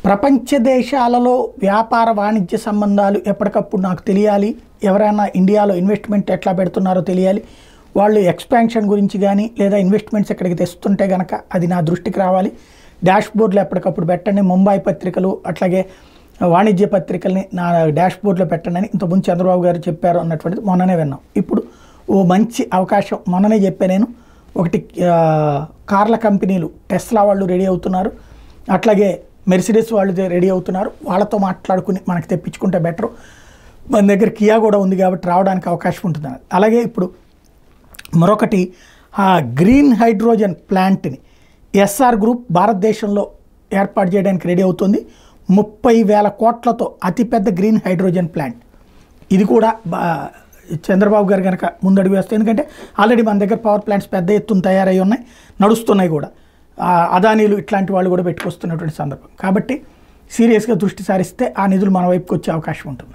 ప్రపంచ దేశాలలో వ్యాపార వాణిజ్య సంబంధాలు ఎప్పటికప్పుడు నాకు తెలియాలి ఎవరైనా ఇండియాలో ఇన్వెస్ట్మెంట్ ఎట్లా పెడుతున్నారో తెలియాలి వాళ్ళు ఎక్స్పాన్షన్ గురించి కానీ లేదా ఇన్వెస్ట్మెంట్స్ ఎక్కడికి తెస్తుంటే కనుక అది నా దృష్టికి రావాలి డాష్ బోర్డులు ఎప్పటికప్పుడు పెట్టండి ముంబై పత్రికలు అట్లాగే వాణిజ్య పత్రికల్ని నా డాష్ బోర్డులో పెట్టండి అని ఇంతకుముందు చంద్రబాబు గారు చెప్పారు అన్నటువంటిది మొన్ననే విన్నాం ఇప్పుడు ఓ మంచి అవకాశం మొన్ననే చెప్పా నేను ఒకటి ఆ, కార్ల కంపెనీలు టెస్లా వాళ్ళు రెడీ అవుతున్నారు అట్లాగే మెర్సిడెస్ వాళ్ళు రెడీ అవుతున్నారు వాళ్ళతో మాట్లాడుకుని మనకి తెప్పించుకుంటే బెటర్ మన దగ్గర కియా కూడా ఉంది కాబట్టి రావడానికి అవకాశం ఉంటుంది అలాగే ఇప్పుడు మరొకటి ఆ గ్రీన్ హైడ్రోజన్ ప్లాంట్ని ఎస్ఆర్ గ్రూప్ భారతదేశంలో ఏర్పాటు చేయడానికి రెడీ అవుతుంది ముప్పై వేల కోట్లతో అతిపెద్ద గ్రీన్ హైడ్రోజన్ ప్లాంట్ ఇది కూడా బా- చంద్రబాబు గారు కనుక ముందడుగు వేస్తే ఎందుకంటే ఆల్రెడీ మన దగ్గర పవర్ ప్లాంట్స్ పెద్ద ఎత్తున తయారై ఉన్నాయి నడుస్తున్నాయి కూడా ఆ, అదానీలు ఇట్లాంటి వాళ్ళు కూడా పెట్టుకొస్తున్నటువంటి సందర్భం కాబట్టి సీరియస్గా దృష్టి సారిస్తే ఆ నిధులు మన వైపుకి వచ్చే అవకాశం ఉంటుంది